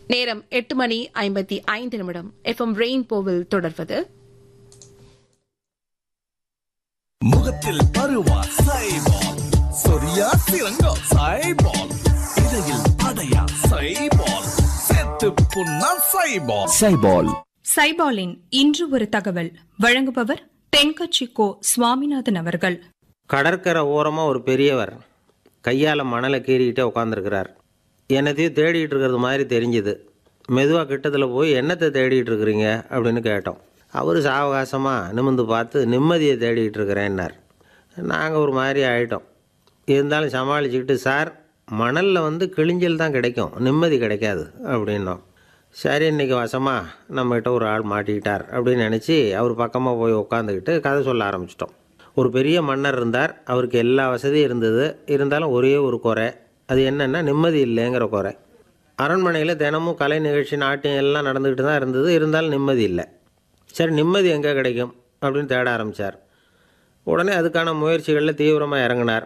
நேரம் எட்டு மணி ஐம்பத்தி ஐந்து நிமிடம் எஃப்எம் ரெயின்போவில் தொடர்வது முகத்தில் பருவா சைபால் சொரியா சிறங்கோ சைபால் இடையில் அடையா சைபால் செத்து புண்ணா சைபால் சைபால் சைபாலின் இன்று ஒரு தகவல் வழங்குபவர் தென்கட்சி கோ சுவாமிநாதன் அவர்கள் கடற்கரை ஓரமாக ஒரு பெரியவர் கையால் மணலை கீறிக்கிட்டே உட்காந்துருக்கிறார் என்னத்தையும் தேடிட்டு இருக்கிறது மாதிரி தெரிஞ்சுது மெதுவாக கிட்டத்தில் போய் என்னத்தை தேடிட்டு இருக்கிறீங்க அப்படின்னு கேட்டோம் அவர் சாவகாசமாக நிமிந்து பார்த்து நிம்மதியை தேடிட்டு இருக்கிறேன்னார் நாங்கள் ஒரு மாதிரி ஆகிட்டோம் இருந்தாலும் சமாளிச்சுக்கிட்டு சார் மணலில் வந்து கிழிஞ்சல் தான் கிடைக்கும் நிம்மதி கிடைக்காது அப்படின்னோம் சரி இன்னைக்கு வசமாக நம்மகிட்ட ஒரு ஆள் மாட்டிக்கிட்டார் அப்படின்னு நினச்சி அவர் பக்கமாக போய் உட்காந்துக்கிட்டு கதை சொல்ல ஆரம்பிச்சிட்டோம் ஒரு பெரிய மன்னர் இருந்தார் அவருக்கு எல்லா வசதியும் இருந்தது இருந்தாலும் ஒரே ஒரு குறை அது என்னென்னா நிம்மதி இல்லைங்கிற குறை அரண்மனையில் தினமும் கலை நிகழ்ச்சி நாட்டியம் எல்லாம் நடந்துக்கிட்டு தான் இருந்தது இருந்தாலும் நிம்மதி இல்லை சரி நிம்மதி எங்கே கிடைக்கும் அப்படின்னு தேட ஆரம்பித்தார் உடனே அதுக்கான முயற்சிகளில் தீவிரமாக இறங்கினார்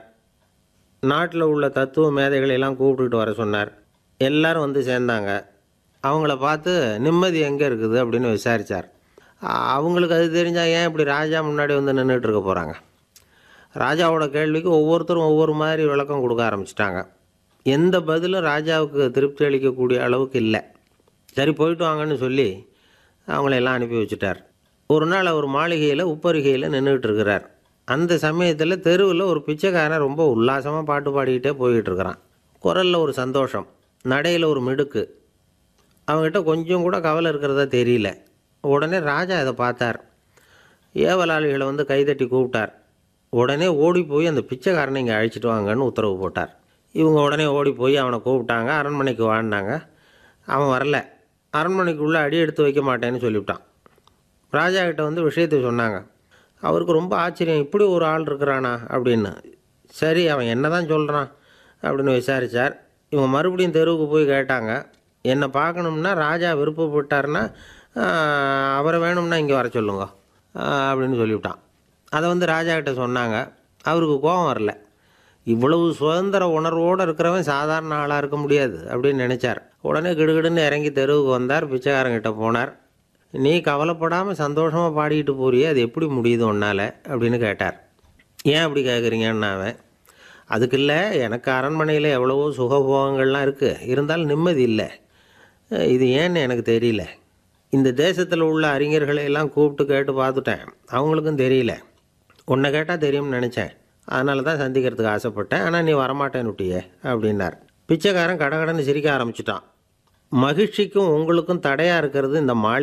நாட்டில் உள்ள தத்துவ மேதைகளை எல்லாம் கூப்பிட்டுட்டு வர சொன்னார் எல்லாரும் வந்து சேர்ந்தாங்க அவங்கள பார்த்து நிம்மதி எங்கே இருக்குது அப்படின்னு விசாரித்தார் அவங்களுக்கு அது தெரிஞ்சால் ஏன் இப்படி ராஜா முன்னாடி வந்து நின்றுட்டு இருக்க போகிறாங்க ராஜாவோட கேள்விக்கு ஒவ்வொருத்தரும் ஒவ்வொரு மாதிரி விளக்கம் கொடுக்க ஆரம்பிச்சிட்டாங்க எந்த பதிலும் ராஜாவுக்கு திருப்தி அளிக்கக்கூடிய அளவுக்கு இல்லை சரி போயிட்டு வாங்கன்னு சொல்லி அவங்கள எல்லாம் அனுப்பி வச்சுட்டார் ஒரு நாள் அவர் மாளிகையில் உப்பருகையில் நின்றுட்டு இருக்கிறார் அந்த சமயத்தில் தெருவில் ஒரு பிச்சைக்காரன் ரொம்ப உல்லாசமாக பாட்டு பாடிக்கிட்டே போய்கிட்டு இருக்கிறான் குரலில் ஒரு சந்தோஷம் நடையில் ஒரு மிடுக்கு அவங்ககிட்ட கொஞ்சம் கூட கவலை இருக்கிறதா தெரியல உடனே ராஜா இதை பார்த்தார் ஏவலாளிகளை வந்து கைதட்டி கூப்பிட்டார் உடனே ஓடி போய் அந்த பிச்சைக்காரனை இங்கே அழைச்சிட்டு வாங்கன்னு உத்தரவு போட்டார் இவங்க உடனே ஓடி போய் அவனை கூப்பிட்டாங்க அரண்மனைக்கு வாழ்ந்தாங்க அவன் வரல அரண்மனைக்குள்ளே அடி எடுத்து வைக்க மாட்டேன்னு சொல்லிவிட்டான் ராஜா கிட்ட வந்து விஷயத்தை சொன்னாங்க அவருக்கு ரொம்ப ஆச்சரியம் இப்படி ஒரு ஆள் இருக்கிறானா அப்படின்னு சரி அவன் என்ன தான் சொல்கிறான் அப்படின்னு விசாரித்தார் இவங்க மறுபடியும் தெருவுக்கு போய் கேட்டாங்க என்னை பார்க்கணும்னா ராஜா விருப்பப்பட்டார்னா ஆஹ், அவரை வேணும்னா இங்கே வர சொல்லுங்க ஆஹ், அப்படின்னு சொல்லிவிட்டான் அதை வந்து ராஜா கிட்ட சொன்னாங்க அவருக்கு கோபம் வரல இவ்வளவு சுதந்திர உணர்வோடு இருக்கிறவன் சாதாரண ஆளாக இருக்க முடியாது அப்படின்னு நினச்சார் உடனே கிடுகிடுன்னு இறங்கி தெருவுக்கு வந்தார் பிச்சைக்காரங்கிட்ட போனார் நீ கவலைப்படாமல் சந்தோஷமாக பாடிக்கிட்டு போறியே அது எப்படி முடியுது உன்னால் அப்படின்னு கேட்டார் ஏன் அப்படி கேட்குறீங்கன்னு அவன் அதுக்கு இல்லை எனக்கு அரண்மனையில் எவ்வளவோ சுகபோகங்கள்லாம் இருக்குது இருந்தாலும் நிம்மதி இல்லை அஹ் இது ஏன்னு எனக்கு தெரியல இந்த தேசத்தில் உள்ள அறிஞர்களை எல்லாம் கூப்பிட்டு கேட்டு பார்த்துட்டேன் அவங்களுக்கும் தெரியல உன்னை கேட்டால் தெரியும்னு நினச்சேன் அதனால தான் சந்திக்கிறதுக்கு ஆசைப்பட்டேன் ஆனால் நீ வரமாட்டேன்னு விட்டியே அப்படின்னார் பிச்சைக்காரன் கடகடன்னு சிரிக்க ஆரம்பிச்சிட்டான் மகிழ்ச்சிக்கும் உங்களுக்கும் தடையாக இருக்கிறது இந்த மாளிகை